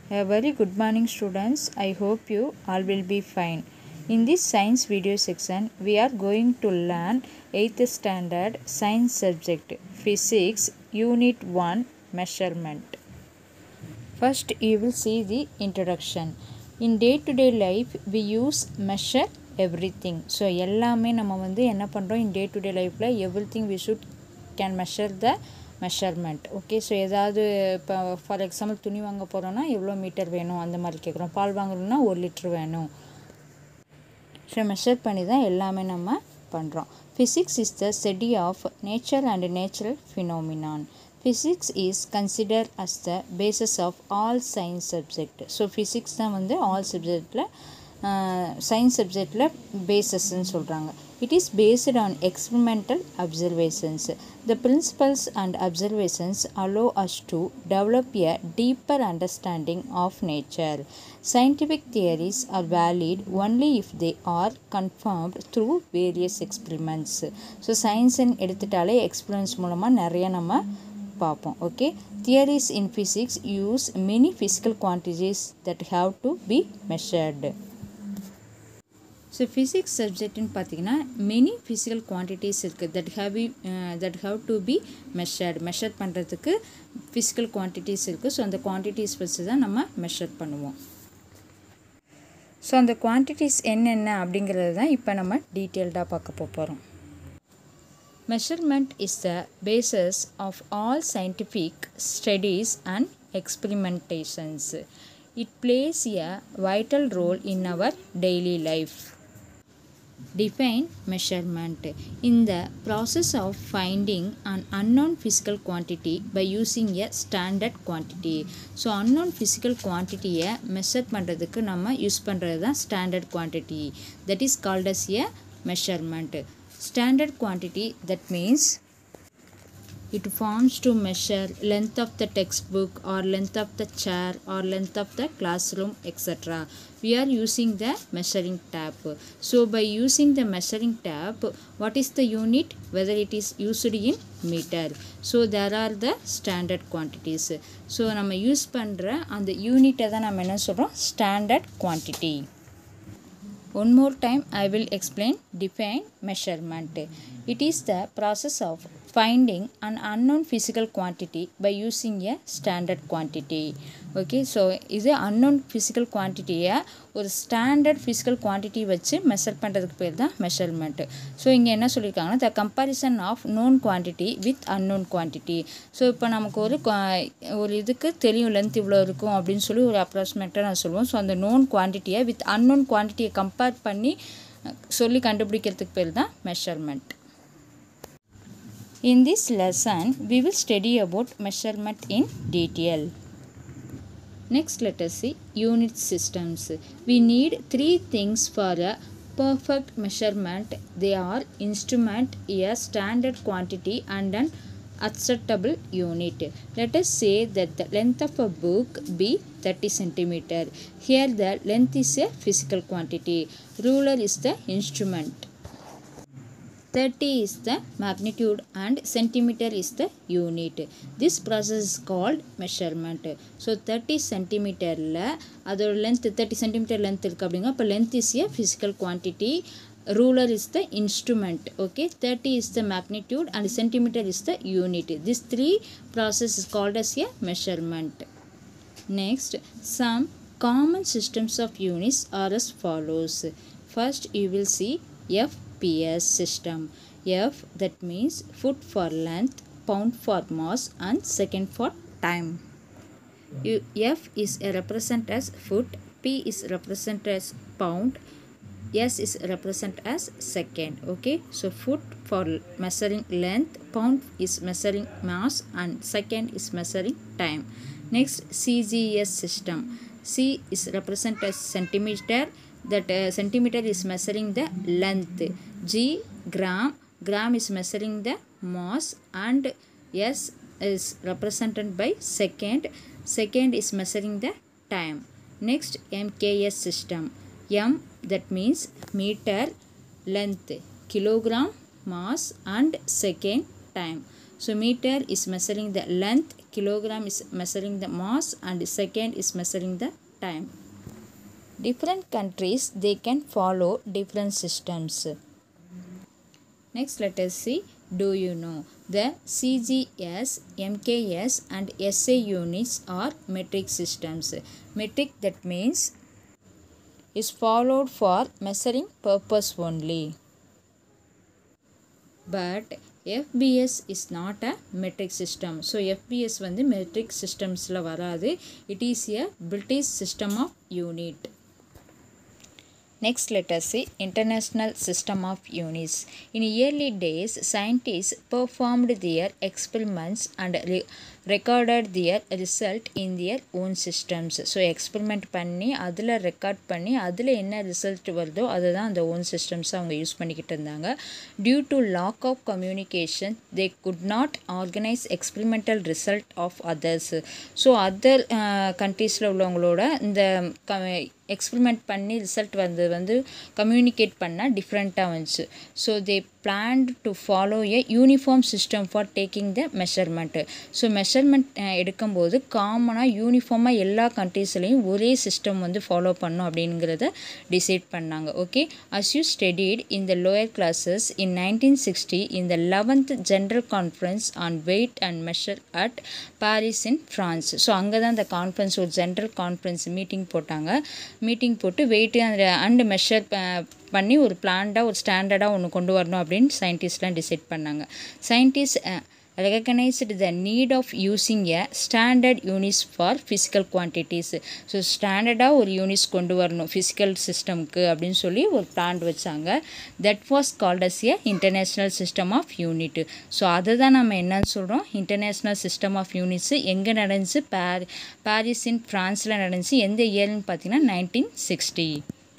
A very good morning students. I hope you all will be fine. In this science video section, we are going to learn 8th standard science subject physics unit 1 measurement. First, you will see the introduction. In day to day life, we use measure everything. So எல்லாமே நம்ம வந்து என்ன பண்ணுறோம் இன் டே to day லைஃப்பில் everything we should can measure the measurement okay so ஏதாவது இப்போ for example துணி வாங்க போகிறோன்னா எவ்வளோ மீட்டர் வேணும் அந்த மாதிரி கேட்குறோம் பால் வாங்கணும்னா ஒரு லிட்டர் வேணும் ஸோ மெஷர் பண்ணி தான் எல்லாமே நம்ம பண்ணுறோம் physics is the study of nature and natural phenomenon physics is consider as the bases of all science subject so physics தான் வந்து ஆல் சப்ஜெக்டில் சயின்ஸ் சப்ஜெக்டில் பேசஸ்ன்னு சொல்கிறாங்க it is based on experimental observations the principles and observations allow us to develop a deeper understanding of nature scientific theories are valid only if they are confirmed through various experiments so சயின்ஸ்ன்னு எடுத்துட்டாலே experience மூலமாக நிறைய நம்ம பார்ப்போம் okay theories in physics use many physical quantities that have to be measured so physics சப்ஜெக்ட்னு பார்த்தீங்கன்னா many physical quantities இருக்குது that have be that have to be measured measure பண்ணுறதுக்கு ஃபிசிக்கல் குவான்டிட்டிஸ் இருக்குது ஸோ அந்த குவான்டிட்டிஸ் வச்சு தான் நம்ம measure பண்ணுவோம் ஸோ அந்த குவான்டிட்டிஸ் என்னென்ன அப்படிங்கிறது தான் இப்போ நம்ம டீட்டெயில்டாக பார்க்க போகிறோம் Measurement is the basis of all scientific studies and experimentations. It plays a vital role in our daily life. Define measurement. In the process of finding an unknown physical quantity by using a standard quantity. So unknown physical quantity-யை measure பண்ணுறதுக்கு நம்ம use பண்ணுறது தான் standard quantity that is called as a measurement standard quantity that means it forms to measure length of the textbook or length of the chair or length of the classroom etc we are using the measuring tape so by using the measuring tape what is the unit whether it is used in meter so there are the standard quantities so நம்ம use பண்ணுற அந்த யூனிட்டை தான் நம்ம என்ன சொல்கிறோம் standard quantity One more time I will explain define measurement. It is the process of finding an unknown physical quantity by using a standard quantity. Okay so இது unknown physical குவான்டிட்டியை ஒரு ஸ்டாண்டர்ட் ஃபிசிக்கல் குவான்டிட்டி வச்சு measure பண்ணுறதுக்கு பேர் தான் measurement so இங்கே என்ன சொல்லியிருக்காங்கன்னா the comparison of known quantity with unknown quantity so இப்போ நமக்கு ஒரு ஒரு இதுக்கு தெரியும் லென்த் இவ்வளோ இருக்கும் அப்படின்னு சொல்லி ஒரு அப்ராக்சிமேட்டாக நான் சொல்லுவோம் ஸோ அந்த நோன் குவான்டிட்டியை வித் அன்னோன் குவான்டிட்டியை கம்பேர் பண்ணி சொல்லி கண்டுபிடிக்கிறதுக்கு பேர் தான் measurement In this lesson, we will study about measurement in detail. Next, let us see unit systems. We need three things for a perfect measurement. They are instrument, a standard quantity, and an acceptable unit. Let us say that the length of a book be 30 centimeter. Here the length is a physical quantity. Ruler is the instrument. 30 is the magnitude and centimeter is the unit. This process is called measurement. So 30 centimeterல அதோட length 30 centimeter length இருக்கு அப்படிங்க அப்போ length is a physical quantity ruler is the instrument okay 30 is the magnitude and centimeter is the unit this three process is called as a measurement next some common systems of units are as follows first you will see f PS system. F that means foot for length, pound for mass and second for time. U, F is represented as foot, P is represented as pound, S is represented as second. Okay, so foot for measuring length, pound is measuring mass and second is measuring time. Next CGS system. C is represented as centimeter that uh, centimeter is measuring the length g gram gram is measuring the mass and s is represented by second second is measuring the time next mks system m that means meter length kilogram mass and second time so meter is measuring the length kilogram is measuring the mass and second is measuring the time different countries they can follow different systems next let us see do you know the cgs mks and sa units are metric systems metric that means is followed for measuring purpose only but FBS is not a metric system so FBS வந்து metric systemsல வராது it is a British system of unit Next, let us see International System of Units. In early days, scientists performed their experiments and re- recorded their result in their own systems. So experiment பண்ணி அதில் record பண்ணி அதில் என்ன result வருதோ அதை தான் அந்த own systems அவங்க யூஸ் பண்ணிக்கிட்டு இருந்தாங்க due to lack of communication they could not organise experimental result of others so other கண்ட்ரீஸில் உள்ளவங்களோட இந்த க எக்ஸ்பெரிமெண்ட் பண்ணி ரிசல்ட் வந்தது வந்து கம்யூனிகேட் பண்ணால் டிஃப்ரெண்ட்டாக வந்துச்சு so they planned to follow a uniform system for taking the measurement so measurement எடுக்கும்போது காமனாக யூனிஃபார்மாக எல்லா கண்ட்ரீஸ்லேயும் ஒரே சிஸ்டம் வந்து ஃபாலோ பண்ணும் அப்படிங்கிறத டிசைட் பண்ணாங்க okay as you studied in the lower classes in nineteen sixty in the eleventh general conference on weight and measure at Paris in France so அங்கே தான் அந்த கான்ஃபரன்ஸ் ஒரு ஜென்ரல் கான்ஃபரன்ஸ் மீட்டிங் போட்டாங்க meeting போட்டு weight and measure பண்ணி ஒரு பிளான்டாக ஒரு ஸ்டாண்டர்டாக ஒன்று கொண்டு வரணும் அப்படின்னு சயின்டிஸ்ட்லாம் டிசைட் பண்ணாங்க scientist recognised the need of using a standard units for physical quantities so ஸ்டாண்டர்டாக ஒரு யூனிட்ஸ் கொண்டு வரணும் ஃபிசிக்கல் சிஸ்டம்க்கு அப்படின்னு சொல்லி ஒரு பிளான் வச்சாங்க that was called as a international system of unit so அதை தான் நம்ம என்னன்னு சொல்கிறோம் இன்டர்நேஷ்னல் சிஸ்டம் ஆஃப் யூனிட்ஸு எங்கே நடந்துச்சு பாரி பாரிஸ் இன் ஃப்ரான்ஸில் நடந்துச்சு எந்த இயர்னு பார்த்தீங்கன்னா nineteen sixty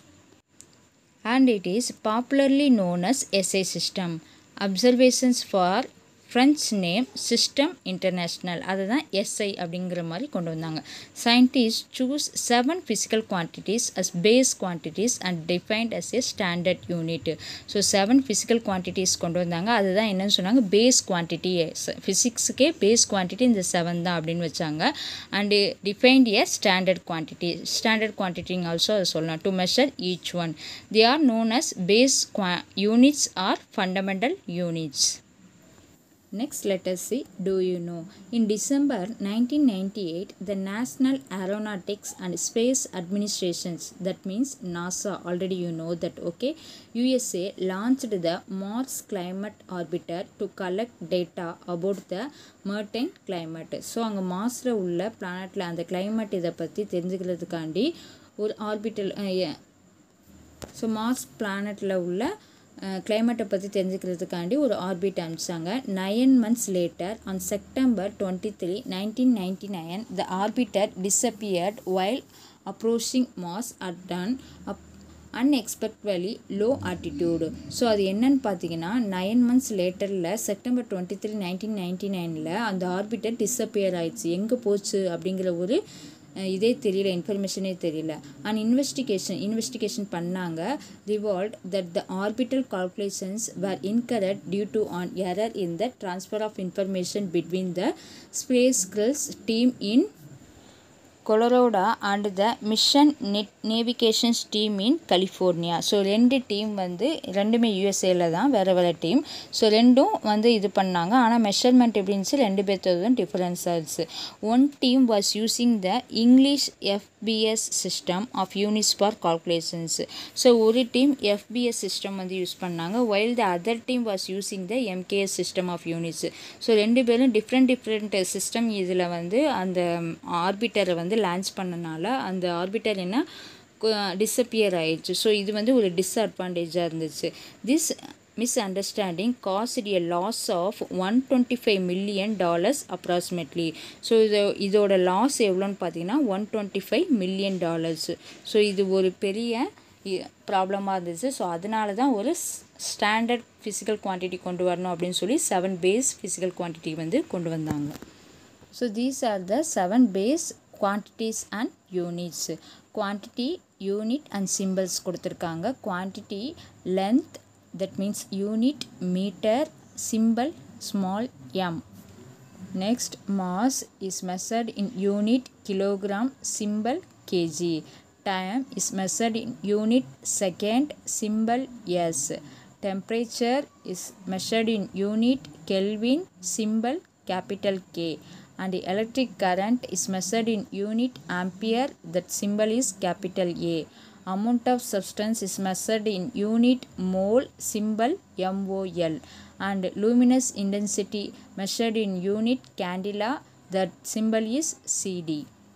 and it is popularly known as SA system. Observations for French name system international அதுதான் எஸ்ஐ அப்படிங்கிற மாதிரி கொண்டு வந்தாங்க scientist choose seven physical quantities as base quantities and defined as a standard unit so seven physical quantities கொண்டு வந்தாங்க அதுதான் என்னன்னு சொன்னாங்க பேஸ் குவான்டிட்டி ஃபிசிக்ஸுக்கே பேஸ் குவான்டிட்டி இந்த செவன் தான் அப்படின்னு வச்சாங்க and defined a standard quantity standard quantity also அதை சொல்லலாம் to measure each one they are known as base units or fundamental units Next, let us see Do you know? In December 1998, the National Aeronautics and Space Administrations, that means NASA, already you know that, okay, USA launched the Mars Climate Orbiter to collect data about the Mertine climate. So அங்கே மார்ஸில் உள்ள பிளானட்டில் அந்த climate இதை பற்றி தெரிஞ்சுக்கிறதுக்காண்டி ஒரு orbital so Mars பிளானட்டில் உள்ள கிளைமேட்டை பற்றி தெரிஞ்சுக்கிறதுக்காண்டி ஒரு ஆர்பிட் அனுப்பிச்சாங்க nine months later on September twenty three nineteen ninety nine the orbiter disappeared while approaching Mars at done up unexpectedly low altitude so அது என்னன்னு பார்த்தீங்கன்னா நைன் மந்த்ஸ் லேட்டரில் September twenty three nineteen ninety நைனில் அந்த orbiter disappear ஆயிடுச்சு எங்கே போச்சு அப்படிங்கிற ஒரு இதே தெரியல இன்ஃபர்மேஷனே தெரியல அண்ட் இன்வெஸ்டிகேஷன் இன்வெஸ்டிகேஷன் பண்ணாங்க revealed that the orbital calculations were incorrect due to an error in the transfer of information between the spacecraft team in Colorado and the mission net navigations team in California so ரெண்டு team வந்து ரெண்டுமே யூஎஸ்ஏல தான் வேறு வேறு team so ரெண்டும் வந்து இது பண்ணாங்க ஆனால் மெஷர்மெண்ட் எப்படின்னு ரெண்டு பேர்த்ததும் டிஃப்ரென்ஸ் ஆயிடுச்சு one team was using the English FPS system of units for calculations so ஒரு டீம் எஃபிஎஸ் சிஸ்டம் வந்து யூஸ் பண்ணாங்க while the other team was using the MKS system of units so ரெண்டு பேரும் different different system இதில் வந்து அந்த ஆர்பிட்டரை வந்து launch பண்ணனால அந்த ஆர்பிட்டர் என்ன டிஸப்பியர் ஆயிடுச்சு ஸோ இது வந்து ஒரு டிஸ்அட்வான்டேஜாக இருந்துச்சு this misunderstanding cost a loss of one twenty five million dollars approximately so இது இதோட லாஸ் எவ்வளோன்னு பார்த்தீங்கன்னா one twenty five million dollars so இது ஒரு பெரிய ப்ராப்ளமாக இருந்துச்சு ஸோ அதனால தான் ஒரு ஸ்டாண்டர்ட் ஃபிசிக்கல் குவான்டிட்டி கொண்டு வரணும் அப்படின்னு சொல்லி செவன் பேஸ் ஃபிசிக்கல் குவான்டிட்டி வந்து கொண்டு வந்தாங்க so these are the seven base quantities and units quantity unit and symbols கொடுத்துருக்காங்க quantity length that means unit metre symbol small m next mass is measured in unit kilogram symbol kg time is measured in unit second symbol s temperature is measured in unit kelvin symbol capital k and the electric current is measured in unit ampere that symbol is capital a amount of substance is measured in unit mole symbol mol and luminous intensity measured in unit candela that symbol is cd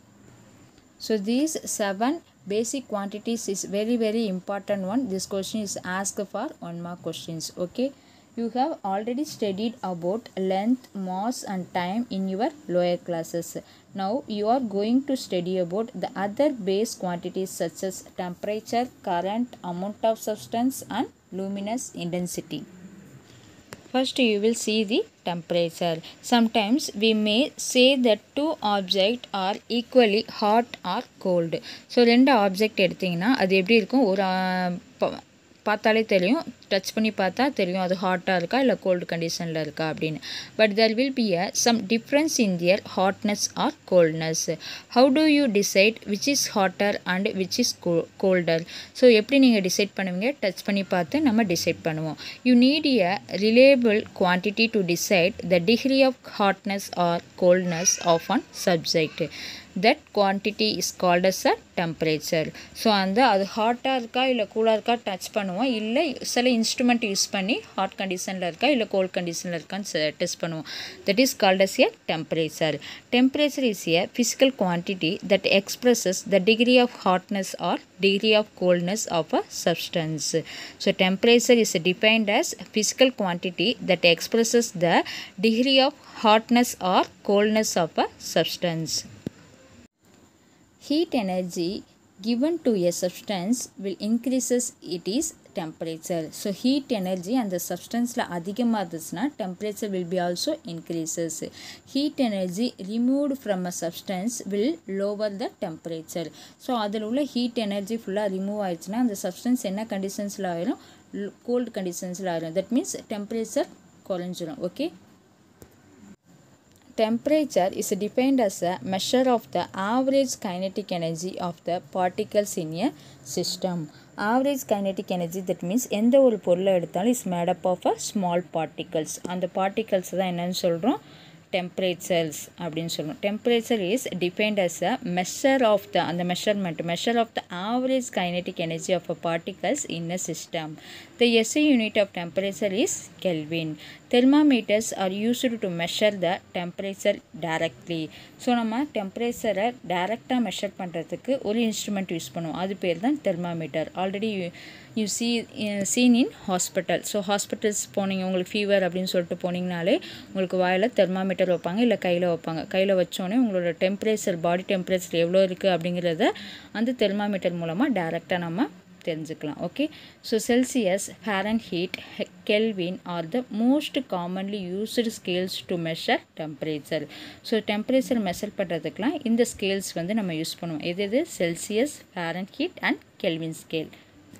so these seven basic quantities is very very important one this question is asked for one mark questions okay you have already studied about length mass and time in your lower classes now you are going to study about the other base quantities such as temperature current amount of substance and luminous intensity first you will see the temperature sometimes we may say that two objects are equally hot or cold so ரெண்டு object எடுத்திங்கன்னா அது எப்படி இருக்கும் ஒரு பார்த்தாலே தெரியும் touch பண்ணி பார்த்தா தெரியும் அது ஹாட்டாக இருக்கா இல்லை கோல்டு கண்டிஷனில் இருக்கா அப்படின்னு but there will be a some difference in their hotness or coldness how do you decide which is hotter and which is colder so எப்படி நீங்கள் டிசைட் பண்ணுவீங்க டச் பண்ணி பார்த்து நம்ம டிசைட் பண்ணுவோம் you need a reliable quantity to decide the degree of hotness or coldness of an subject that quantity is called as a temperature so அந்த அது ஹாட்டாக இருக்கா இல்லை கூலாக இருக்கா டச் பண்ணுவோம் இல்லை சில இன்ஸ்ட்ருமெண்ட் யூஸ் பண்ணி ஹாட் கண்டிஷனில் இருக்கா இல்லை கோல்ட் கண்டிஷனில் இருக்கான்னு டெஸ்ட் பண்ணுவோம் that is called as a temperature temperature is a physical quantity that expresses the degree of hotness or degree of coldness of a substance. So temperature is defined as physical quantity that expresses the degree of hotness or coldness of a substance. Heat energy given to a substance will increases it is temperature. So heat energy அந்த சப்ஸ்டன்ஸில் அதிகமாக இருந்துச்சுன்னா temperature will be also increases. Heat energy removed from a substance will lower the temperature. So அதில் உள்ள heat energy ஃபுல்லாக remove ஆயிடுச்சுன்னா அந்த substance என்ன கண்டிஷன்ஸில் ஆயிரும் கோல்டு கண்டிஷன்ஸில் ஆயிரும் தட் மீன்ஸ் டெம்பரேச்சர் குறைஞ்சிரும் okay Temperature is defined as a measure of the average kinetic energy of the particles in a system. Average kinetic energy that means எந்த ஒரு பொருளை எடுத்தாலும் is made up of a small particles அந்த particles தான் என்னன்னு சொல்கிறோம் temperatures அப்படின்னு சொல்லுவோம் temperature is defined as a measure of the அந்த measurement measure of the average kinetic energy of a particles in a system the SI unit of temperature is Kelvin thermometers are used to measure the temperature directly so நம்ம டெம்பரேச்சரை டைரெக்டாக measure பண்ணுறதுக்கு ஒரு instrument use பண்ணுவோம் அது பேர் தான் thermometer already you see seen in hospital so hospitals போனீங்க உங்களுக்கு ஃபீவர் அப்படின்னு சொல்லிட்டு போனீங்கனாலே உங்களுக்கு வாயில் தெர்மாமீட்டர் வைப்பாங்க இல்லை கையில் வைப்பாங்க கையில் வச்சோடனே உங்களோட டெம்பரேச்சர் பாடி டெம்பரேச்சர் எவ்வளோ இருக்குது அப்படிங்கிறத அந்த தெர்மாமீட்டர் மூலமாக டைரெக்டாக நம்ம தெரிஞ்சுக்கலாம் okay so Celsius Fahrenheit Kelvin are the most commonly used scales to measure temperature so temperature measure பண்ணுறதுக்கெலாம் இந்த ஸ்கேல்ஸ் வந்து நம்ம யூஸ் பண்ணுவோம் எது எது Celsius Fahrenheit and Kelvin scale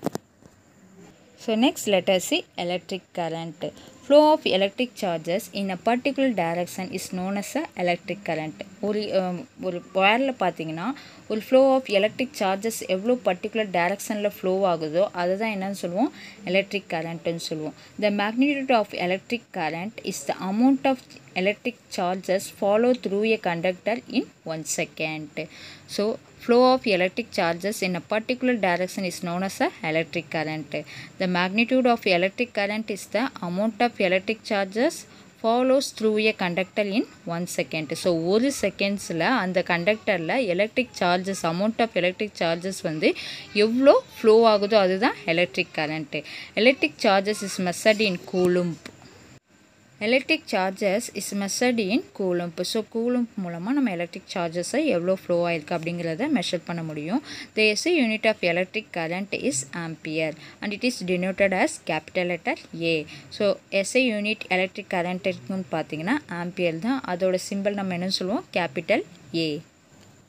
So next let us see electric current. Flow of electric charges in a particular direction is known as a electric current. ஒரு ஒரு ஒயரில் பார்த்தீங்கன்னா ஒரு ஃப்ளோ ஆஃப் எலக்ட்ரிக் சார்ஜஸ் எவ்வளோ particular டைரக்ஷனில் flow ஆகுதோ அதை தான் என்னன்னு சொல்லுவோம் எலக்ட்ரிக் கரண்ட்டுன்னு சொல்லுவோம் the magnitude of electric current is the amount of electric charges follow through a conductor in 1 second. So, flow of electric charges in a particular direction is known as a electric current. The magnitude of electric current is the amount of electric charges follows through a conductor in 1 second. So ஒரு செகண்ட்ஸில் அந்த கண்டக்டரில் electric charges amount of electric charges வந்து எவ்வளோ flow ஆகுதோ அதுதான் electric current electric charges is measured in coulomb electric charges is measured in coulomb so coulomb மூலமாக நம்ம எலக்ட்ரிக் சார்ஜஸை எவ்வளோ ஃப்ளோ ஆயிருக்கு அப்படிங்கிறத மெஷர் பண்ண முடியும் the SI unit of electric current is ampere and it is denoted as capital letter A so SI unit electric current இருக்குன்னு பார்த்தீங்கன்னா ampere தான் அதோட சிம்பிள் நம்ம என்ன சொல்லுவோம் capital A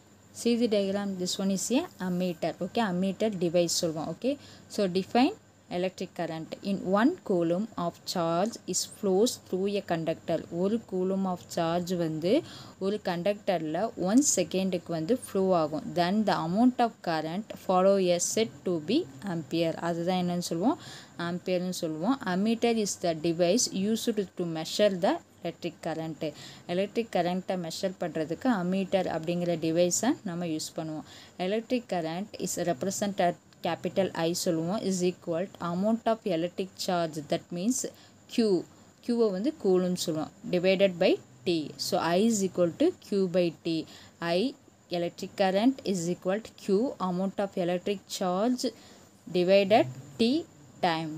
see the diagram this one is a ammeter okay ammeter device சொல்லுவோம் okay so define electric current in 1 coulomb of charge is flows through a conductor ஒரு coulomb of charge வந்து ஒரு கண்டக்டரில் one செகண்டுக்கு வந்து flow ஆகும் then the amount of current follow a said to be ampere அதுதான் என்னன்னு சொல்லுவோம் ஆம்பியர்னு சொல்லுவோம் ammeter is the device used to measure the electric current electric கரண்ட்டை மெஷர் பண்ணுறதுக்கு அமீட்டர் அப்படிங்கிற டிவைஸை நம்ம யூஸ் பண்ணுவோம் electric current is represented capital I சொல்லுவோம் is equal amount of electric charge that means Q க்யூவை வந்து கூலுன்னு சொல்லுவோம் divided by T so I is equal to Q by T I electric current is equal to q amount of electric charge divided t time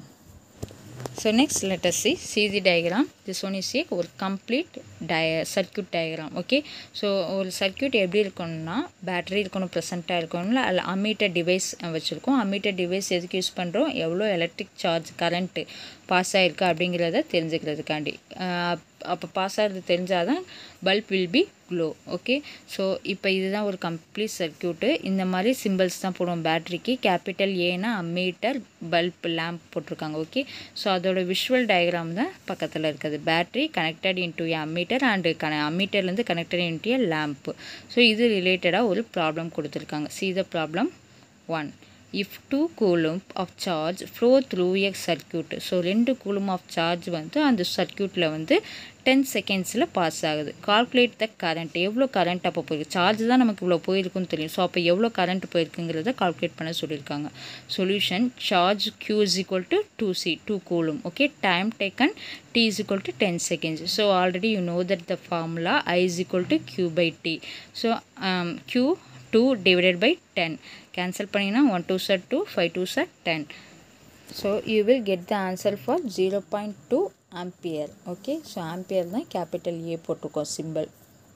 so next let us see see the diagram this one is a ஒரு complete dia circuit diagram okay so ஒரு circuit எப்படி இருக்கணும்னா battery இருக்கணும் ப்ரெசண்ட்டாக இருக்கணும்ல அதில் ammeter device வச்சுருக்கோம் ammeter device எதுக்கு யூஸ் பண்ணுறோம் எவ்வளோ எலக்ட்ரிக் சார்ஜ் கரண்ட்டு பாஸ் ஆகிருக்கு அப்படிங்கிறத தெரிஞ்சுக்கிறதுக்காண்டி அப்போ பாஸ் ஆகிறது தெரிஞ்சால் தான் bulb will be glow okay so இப்போ இதுதான் ஒரு கம்ப்ளீட் சர்க்கியூட்டு இந்த மாதிரி சிம்பிள்ஸ் தான் போடுவோம் பேட்ரிக்கு கேபிட்டல் ஏனா அம்மீட்டர் பல்ப் லேம்ப் போட்டிருக்காங்க ஓகே ஸோ அதோட விஷுவல் டயக்ராம் தான் பக்கத்தில் இருக்குது battery connected into a ammeter and கன அம்மீட்டர்லேருந்து connected into a lamp so இது ரிலேட்டடாக ஒரு ப்ராப்ளம் கொடுத்துருக்காங்க see the problem one if two coulomb of charge flow through a circuit so ரெண்டு கூலும் ஆஃப் சார்ஜ் வந்து அந்த சர்க்கியூட்டில் வந்து டென் செகண்ட்ஸில் பாஸ் ஆகுது கால்குலேட் த கரண்ட் எவ்வளோ கரண்ட் அப்போ போயிருக்கு சார்ஜ் தான் நமக்கு இவ்வளோ போயிருக்குன்னு தெரியும் ஸோ அப்போ எவ்வளோ கரண்ட் போயிருக்குங்கிறத கால்குலேட் பண்ண சொல்லியிருக்காங்க solution charge Q is equal to two C two coulomb okay time taken T is equal to ten seconds so already you know that the formula I is equal to Q by T so Q two divided by ten cancel பண்ணிங்கன்னா one two சார் two five two சார் ten so you will get the answer for zero point two ampere okay so ampere தான் capital ஏ போட்டிருக்கோம் symbol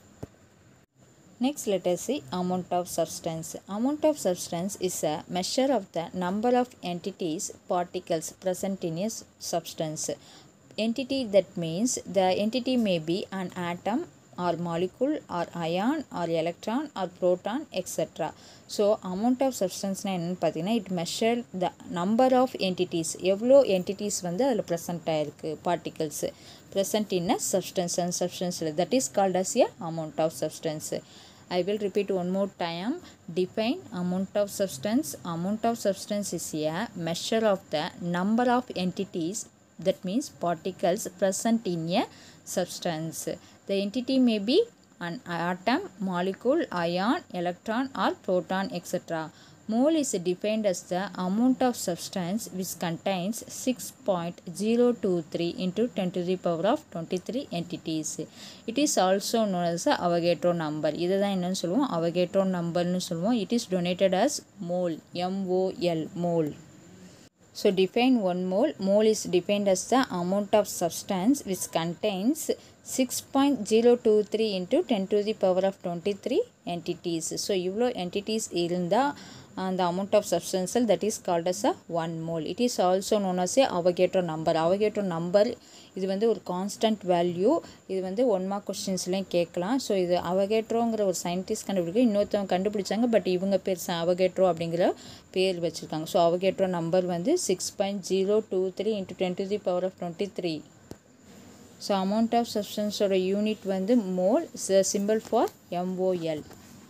Next let us see amount of substance. Amount of substance is a measure of the number of entities, particles present in a substance. Entity that means the entity may be an atom or molecule or ion or electron or proton etc. So amount of சப்ஸ்டன்ஸ்னால் என்னென்னு பார்த்தீங்கன்னா it measure the number of entities எவ்வளோ entities வந்து அதில் present ஆகிருக்கு particles present in a substance and சப்ஸ்டன்ஸில் that is called as a amount of substance I will repeat one more time. Define amount of substance. Amount of substance is a measure of the number of entities that means particles present in a substance. The entity may be an atom, molecule, ion, electron or proton etc. Mole is defined as the amount of substance which contains 6.023 into 10 to the power of 23 entities. It is also known as the Avogadro number. இதுதான் என்னன்னு சொல்லுவோம் Avogadro numberனு சொல்லுவோம். It is donated as mole, M-O-L, mole. So define one mole. Mole is defined as the amount of substance which contains 6.023 into 10 to the power of 23 entities. So இவ்வளோ entities இருந்தால் அந்த amount of substance that is called as a one mole. It is also known as a Avogadro number. Avogadro number இது வந்து ஒரு constant value இது வந்து one mark கொஸ்டின்ஸ்லையும் கேட்கலாம் so இது அவகேட்ரோங்கிற ஒரு சயின்டிஸ்ட் கண்டுபிடிக்க இன்னொருத்தவங்க கண்டுபிடிச்சாங்க பட் இவங்க பேர் அவகேட்ரோ அப்படிங்கிற பேர் வச்சுருக்காங்க ஸோ அவகேட்ரோ நம்பர் வந்து six point zero two three into twenty three power of twenty three so amount of சப்ஸ்டன்ஸோட யூனிட் வந்து mole symbol for MOL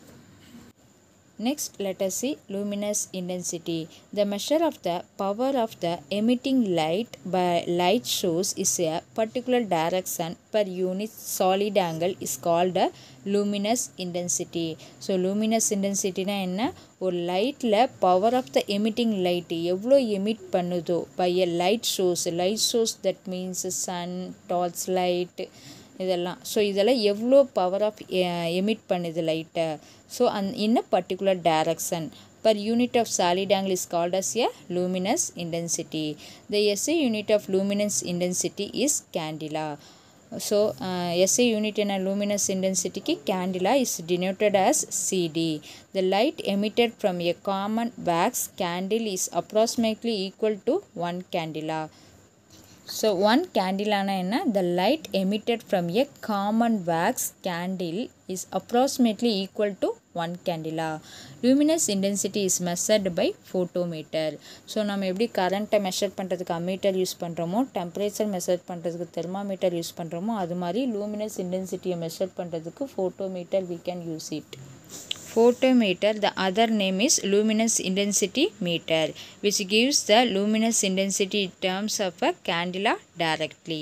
Next, let us see luminous intensity. The measure of the power of the emitting light by light source is a particular direction per unit solid angle is called a luminous intensity. So, luminous intensity na என்ன ஒரு லைட்டில் power of the emitting light எவ்வளோ emit பண்ணுதோ by a light source light source that means sun torch light இதெல்லாம் ஸோ இதெல்லாம் எவ்வளோ power of emit பண்ணுது லைட்டை so an in a particular direction per unit of solid angle is called as a luminous intensity. The SI unit of luminous intensity is candela. So, uh, SI unit in a luminous intensity ki candela is denoted as CD. The light emitted from a common wax candle is approximately equal to 1 candela. So one கேண்டிலானா என்ன the light emitted from a common wax candle is approximately equal to one candela luminous intensity is measured by photometer so நம்ம எப்படி கரண்ட்டை measure பண்ணுறதுக்கு ammeter use பண்ணுறோமோ temperature measure பண்ணுறதுக்கு thermometer use பண்ணுறோமோ அது மாதிரி luminous intensity மெஷர் பண்ணுறதுக்கு photometer we can use it photometer the other name is luminous intensity meter which gives the luminous intensity in terms of a candela directly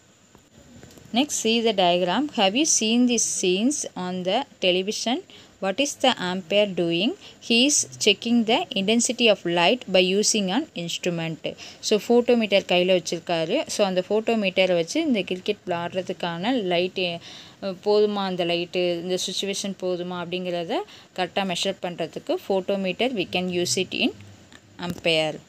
next see the diagram have you seen these scenes on the television what is the ampere doing he is checking the intensity of light by using an instrument so photometer கையில் வச்சுருக்காரு so அந்த ஃபோட்டோமீட்டரை வச்சு இந்த cricket விளாட்றதுக்கான light போதுமா அந்த light இந்த situation போதுமா அப்படிங்கிறத கரெக்டாக மெஷர் பண்ணுறதுக்கு photometer we can use it in umpire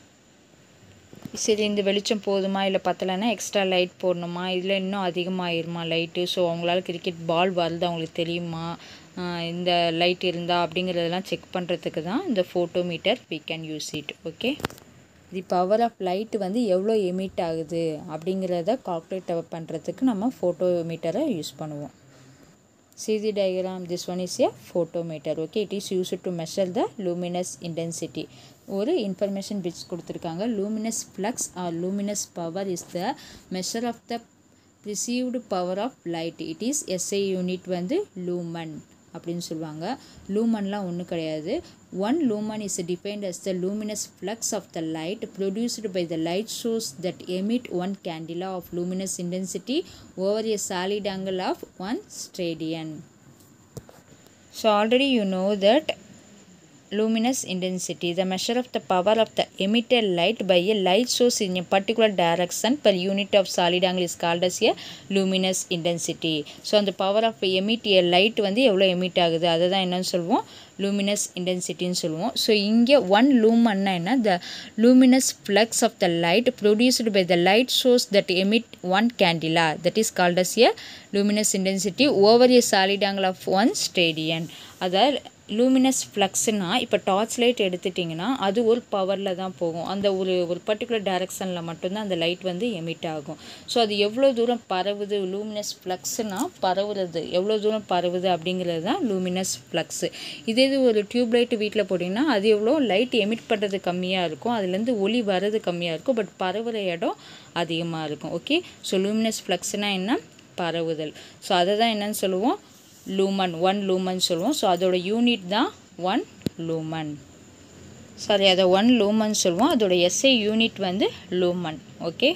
சரி இந்த வெளிச்சம் போதுமா இல்லை பத்தலைன்னா எக்ஸ்ட்ரா லைட் போடணுமா இதில் இன்னும் அதிகமாகிருமா லைட்டு ஸோ அவங்களால கிரிக்கெட் பால் வருது அவங்களுக்கு தெரியுமா இந்த லைட் இருந்தா அப்படிங்கிறதெல்லாம் செக் பண்ணுறதுக்கு தான் இந்த photometer we can use it okay the power of light வந்து எவ்வளோ எமிட் ஆகுது அப்படிங்கிறத கால்குலேட் பண்ணுறதுக்கு நம்ம ஃபோட்டோமீட்டரை யூஸ் பண்ணுவோம் see the diagram this one is a photometer okay it is used to measure the luminous intensity ஒரு இன்ஃபர்மேஷன் பிட்ஸ் கொடுத்துருக்காங்க luminous flux or luminous power is the measure of the received power of light it is SI unit வந்து lumen அப்படின்னு சொல்லுவாங்க லூமன்லாம் ஒன்றும் கிடையாது one lumen is defined as the luminous flux of the light produced by the light source that emit one candela of luminous intensity over a solid angle of one steradian so already you know that luminous intensity the measure of the power of the emitted light by a light source in a particular direction per unit of solid angle is called as a luminous intensity so அந்த power of emit a light வந்து எவ்வளோ emit ஆகுது அதை தான் என்னன்னு சொல்லுவோம் luminous intensity-ன்னு சொல்லுவோம் so இங்கே ஒன் லூமன்னா என்ன the luminous flux of the light produced by the light source that emit one candela that is called as a luminous intensity over a solid angle of one stadian அதாவது luminous ஃப்ளக்ஸ்னா இப்போ torch light எடுத்துட்டிங்கன்னா அது ஒரு பவரில் தான் போகும் அந்த ஒரு ஒரு பர்டிகுலர் டைரக்ஷனில் மட்டும்தான் அந்த லைட் வந்து எமிட் ஆகும் ஸோ அது எவ்வளோ தூரம் பரவுது லூமினஸ் ஃப்ளக்ஸ்னா பரவுறது எவ்வளோ தூரம் பரவுது அப்படிங்கிறது தான் லூமினஸ் ஃப்ளக்ஸு இதே இது ஒரு டியூப் லைட் வீட்டில் போட்டிங்கன்னா அது எவ்வளோ லைட் எமிட் பண்ணுறது கம்மியாக இருக்கும் அதுலேருந்து ஒளி வர்றது கம்மியாக இருக்கும் பட் பரவுற இடம் அதிகமாக இருக்கும் ஓகே ஸோ லூமினஸ் ஃப்ளக்ஸ்னால் என்ன பரவுதல் ஸோ அதை தான் என்னன்னு சொல்லுவோம் லூமன் ஒன் லூமன் சொல்லுவோம் ஸோ அதோட யூனிட் தான் ஒன் லூமன் சாரி அதை ஒன் லூமன் சொல்லுவோம் அதோட எஸ்ஐ யூனிட் வந்து lumen okay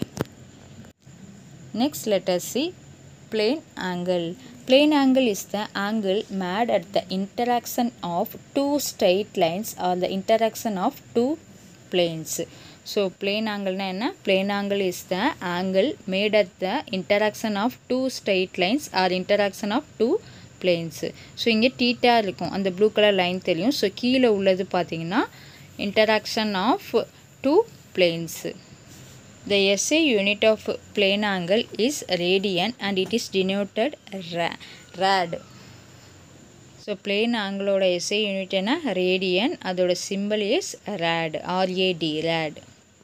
next letter C plane angle plane angle is the angle made at the interaction of two straight lines or the interaction of two planes so plane angle na enna plane angle is the angle made at the interaction of two straight lines or interaction of two planes so இங்கே theta இருக்கும் அந்த blue colour line தெரியும் so கீழே உள்ளது பார்த்தீங்கன்னா interaction of two planes The SI unit of plane angle is radian and it is denoted ra rad. So plane ஆங்கிளோட SI unit என்ன radian அதோட simple is rad RAD rad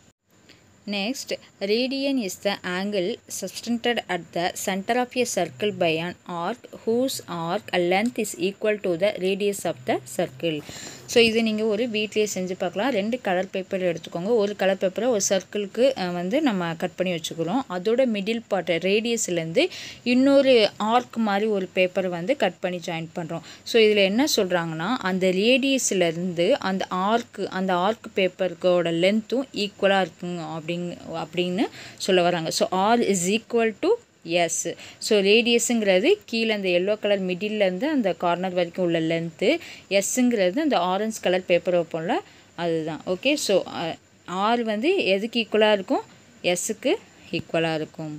Next, radian is the angle subtended at the center of a circle by an arc whose arc length is equal to the radius of the circle. So இது நீங்கள் ஒரு வீட்லேயே செஞ்சு பார்க்கலாம் ரெண்டு colour paper எடுத்துக்கோங்க ஒரு colour பேப்பரை ஒரு சர்க்கிளுக்கு வந்து நம்ம கட் பண்ணி வச்சுக்கிறோம் அதோட மிடில் பார்ட் ரேடியஸ்லேருந்து இன்னொரு ஆர்க் மாதிரி ஒரு பேப்பரை வந்து கட் பண்ணி ஜாயின் பண்ணுறோம் ஸோ இதில் என்ன சொல்கிறாங்கன்னா அந்த ரேடியஸ்லேருந்து அந்த ஆர்க்கு அந்த ஆர்க் பேப்பருக்கோட லென்த்தும் ஈக்குவலாக இருக்குங்க அப்படிங்க அப்படின்னு சொல்ல வராங்க so R is equal to S so ரேடியஸுங்கிறது கீழே அந்த எல்லோ கலர் மிடில்லேருந்து அந்த கார்னர் வரைக்கும் உள்ள லென்த்து எஸ்ஸுங்கிறது அந்த ஆரஞ்சு கலர் பேப்பர் வைப்போம்ல அதுதான் ஓகே ஸோ ஆர் வந்து எதுக்கு ஈக்குவலாக இருக்கும் எஸ்ஸுக்கு ஈக்குவலாக இருக்கும்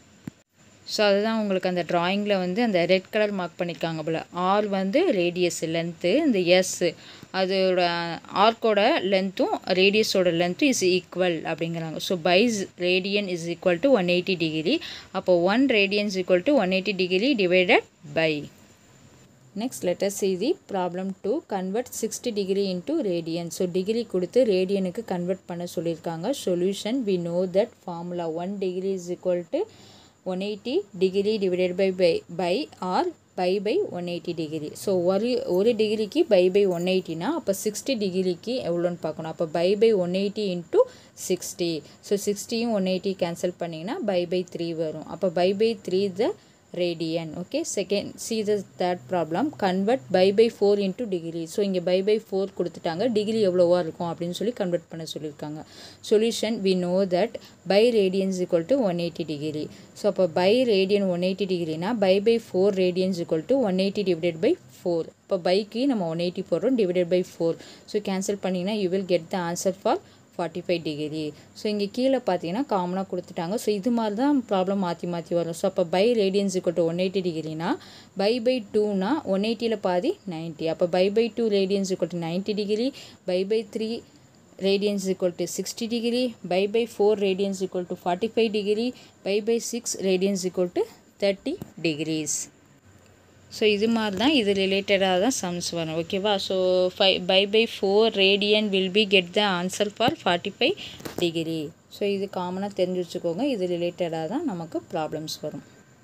ஸோ அதுதான் உங்களுக்கு அந்த ட்ராயிங்கில் வந்து அந்த ரெட் கலர் மார்க் பண்ணியிருக்காங்க போல் ஆர் வந்து ரேடியஸ் லென்த்து இந்த எஸ் அதோட ஆர்க்கோட லென்த்தும் ரேடியஸோட லென்த்தும் இஸ் ஈக்குவல் அப்படிங்கிறாங்க so pi's radian is equal to one eighty degree அப்போ one radians equal to one eighty degree divided by next letter C the problem to convert sixty degree into radian so degree கொடுத்து ரேடியனுக்கு convert பண்ண சொல்லியிருக்காங்க solution we know that formula one degree is equal to one eighty degree divided by by pi or pi by one eighty degree so ஒரு ஒரு டிகிரிக்கு by by one எயிட்டினா அப்போ sixty டிகிரிக்கு எவ்வளோன்னு பார்க்கணும் அப்போ pi by one eighty into sixty so சிக்ஸ்டியும் one eighty cancel பண்ணிங்கன்னா பை பை த்ரீ வரும் அப்போ pi by three the radian okay second see the third problem convert by by 4 into degree so இங்கே by by 4 கொடுத்துட்டாங்க degree எவ்வளோவா இருக்கும் அப்படின்னு சொல்லி convert பண்ண சொல்லியிருக்காங்க solution we know that by radian is equal to 180 degree so அப்போ by radian 180 டிகிரினா by by 4 radian is equal to 180 divided by 4 இப்போ பைக்கு நம்ம 180 போடுறோம் divided by 4 ஸோ கேன்சல் பண்ணிங்கன்னா you will get the answer for forty five degree so இங்கே கீழே பார்த்தீங்கன்னா காமனாக கொடுத்துட்டாங்க ஸோ இது மாதிரி தான் ப்ராப்ளம் மாற்றி மாற்றி வரும் ஸோ அப்போ pi radians equal one eighty டிகிரினா பை பை டூனா ஒன் எயிட்டியில் பாதி நைன்ட்டி அப்போ pi by two radians equal to ninety degree pi by three radians equal to 60 degree by by 4 radians equal to 45 degree by by 6 radians equal to 30 degrees so இது மாதிரி தான் இது ரிலேட்டடாக தான் சம்ஸ் வரும் ஓகேவா so pi pi by four radian will be get the answer for forty five degree so இது காமனாக தெரிஞ்சு வச்சுக்கோங்க இது ரிலேட்டடாக தான் நமக்கு ப்ராப்ளம்ஸ் வரும்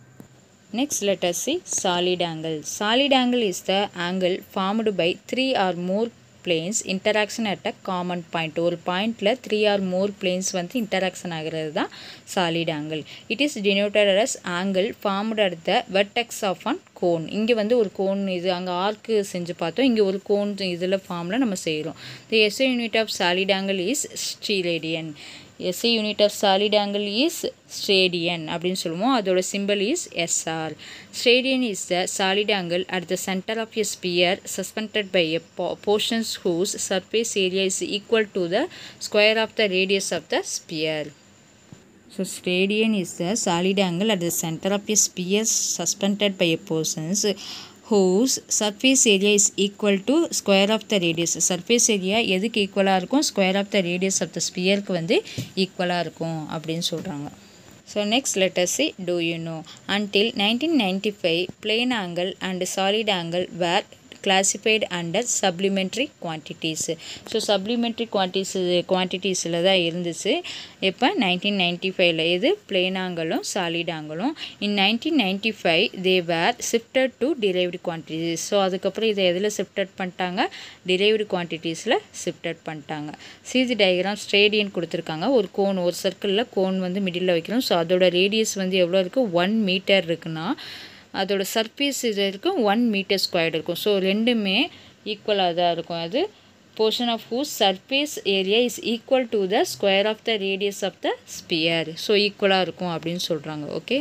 Next let us see solid angle. Solid angle is the angle formed by three or more planes interaction at a common point. ஒரு பாயிண்டில் த்ரீ ஆர் மோர் பிளேன்ஸ் வந்து இன்டராக்ஷன் ஆகிறது தான் solid angle it is denoted as angle formed at the vertex of an cone இங்கே வந்து ஒரு cone இது அங்கே ஆர்க்கு செஞ்சு பார்த்தோம் இங்கே ஒரு கோன் இதில் ஃபார்மில் நம்ம செய்கிறோம் the SI unit of solid angle is steradian SI unit of solid angle is steradian அப்படின்னு சொல்லுவோம் அதோட simple is SR steradian is the solid angle at the centre of a sphere suspended by a portions whose surface area is equal to the square of the radius of the sphere So stadion is the solid angle at the center of a sphere suspended by a portions whose surface area is equal to square of the radius. surface area எதுக்கு ஈக்குவலாக இருக்கும் square of the radius of the sphereக்கு வந்து ஈக்குவலாக இருக்கும் அப்படின்னு சொல்கிறாங்க So next let us see do you know until 1995 plane angle and solid angle were classified under supplementary quantities so supplementary quantities குவான்டிட்டிஸில் தான் இருந்துச்சு இப்போ நைன்டீன் நைன்டி ஃபைவ்ல இது பிளேன் ஆங்கிளும் சாலிட் ஆங்கிளும் in nineteen ninety five they were shifted to derived quantities so அதுக்கப்புறம் இதை எதில் ஷிஃப்டட் பண்ணிட்டாங்க டிரைவ்டு குவான்டிட்டிஸில் ஷிஃப்டட் பண்ணிட்டாங்க சிஜி டயக்ராம் ஸ்டேடியன் கொடுத்துருக்காங்க ஒரு கோன் ஒரு சர்க்கிளில் கோன் வந்து மிடில் வைக்கிறோம் ஸோ அதோட ரேடியஸ் வந்து எவ்வளோ இருக்குது ஒன் மீட்டர் இருக்குன்னா அதோட சர்ஃபேஸ் இது இருக்கும் ஒன் மீட்டர் ஸ்கொயர்டு இருக்கும் ஸோ ரெண்டுமே ஈக்குவலாக தான் இருக்கும் அது portion of whose surface area is equal to the square of the radius of the sphere so ஈக்குவலாக இருக்கும் அப்படின்னு சொல்கிறாங்க okay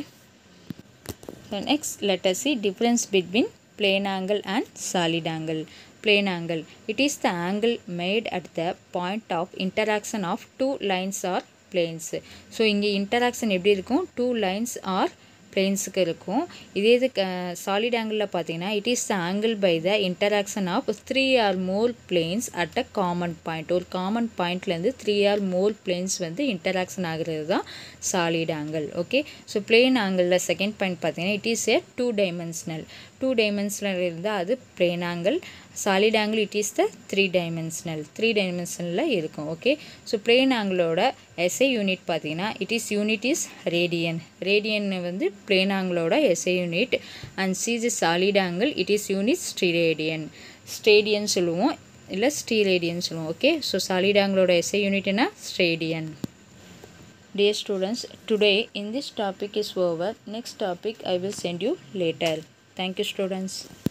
so next let us see difference between plane angle and solid angle plane angle it is the angle made at the point of interaction of two lines or planes so இங்கே interaction எப்படி இருக்கும் two lines or பிளேன்ஸுக்கு இருக்கும் இதே இது solid ஆங்கிளில் பார்த்தீங்கன்னா it is the angle by the interaction of three or more planes at a common point ஒரு common பாயிண்ட்லேருந்து த்ரீ ஆர் மோர் பிளேன்ஸ் வந்து இன்டராக்ஷன் ஆகிறது தான் solid angle okay so plane ஆங்கிளில் செகண்ட் பாயிண்ட் பார்த்தீங்கன்னா it is a two dimensional two dimensional இருந்தால் அது plane angle solid angle it is the three dimensional three டைமென்ஷனில் இருக்கும் ஓகே ஸோ பிளேன் ஆங்கிளோட எஸ்ஐ யூனிட் பார்த்தீங்கன்னா it is unit is radian radian வந்து plane ஆங்கிளோட SI unit and CG solid angle it is unit steradian steradian சொல்லுவோம் இல்லை steradian சொல்லுவோம் okay so solid ஆங்கிளோட எஸ்ஐ யூனிட்னா steradian Dear students, today in this topic is over. Next topic I will send you later. Thank you students.